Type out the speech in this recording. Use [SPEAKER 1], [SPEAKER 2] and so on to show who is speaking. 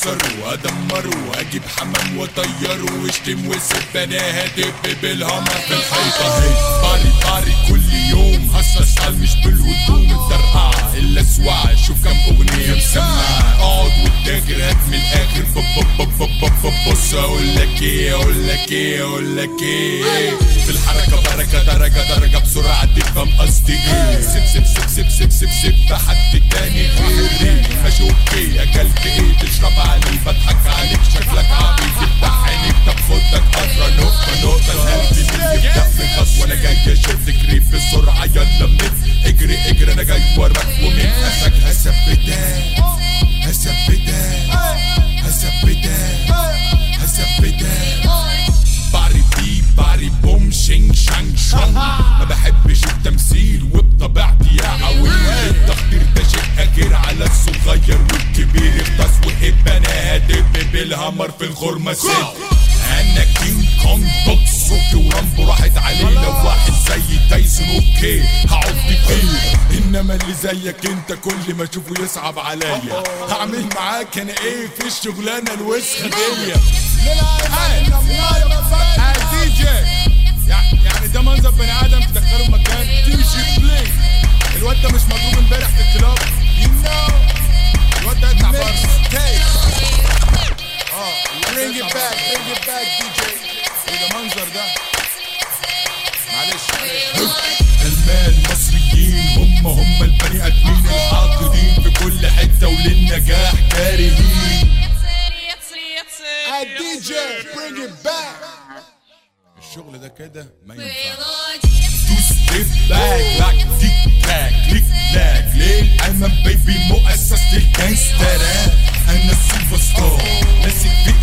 [SPEAKER 1] اكسره ادمره اجيب حمام واطيره واشتم وسب بناها دب بالهمر في الحيطه هي باري باري كل يوم هسه مش بالهدوم الدرقعه الا سواع شوف كم اغنيه مسمعه اقعد وتاجر هات من الاخر بب بب بب بب بب بص اقول لك ايه اقول لك ايه اقول لك ايه في الحركه بركه درجه درجه بسرعه تفهم قصدي ايه سب سب سب سب سب سب سب حد تاني غيري ماشي اوكي اكلت ايه تشرب عليه بضحك عليك شكلك عبيط تفتح عينيك طب خدك قطره نقطه نقطه القلب اللي يبدا من خط وانا جاي اشد جري بسرعه يلا منت اجري اجري انا جاي وراك ومن اسك هثبتك هثبتك هثبتك هثبتك باري بي باري بوم شينج شانج شونج ما بحبش التمثيل وبطبيعتي يا عويل التقدير ده شيء اجر على الصغير والكبير اختص وحب انا هدب بالهمر في الخرمه ست انا كينج كونج بوكس روكي ورامبو راحت عليه لو واحد زي تايسون اوكي هقعد فيه انما اللي زيك انت كل ما اشوفه يصعب عليا هعمل معاك انا ايه في الشغلانه الوسخه دي
[SPEAKER 2] دي جي يعني ده منظر بني ادم تدخله مكان دي جي بلينك الواد ده مش مضروب امبارح في الكلاب يو نو الواد ده يطلع بره اه
[SPEAKER 3] Bring it back, bring it back, DJ.
[SPEAKER 2] ايه ده منظر ده معلش معلش
[SPEAKER 1] المال مصريين هم هم البني ادمين الحاقدين في كل حته وللنجاح كارهين
[SPEAKER 3] Hey, DJ, bring it back.
[SPEAKER 2] الشغل ده كده ما ينفعش
[SPEAKER 1] تو ستيب باك لاك تيك تاك كليك لاك للامام بيبي مؤسس للجانجستر انا السوبر ستار ماسك في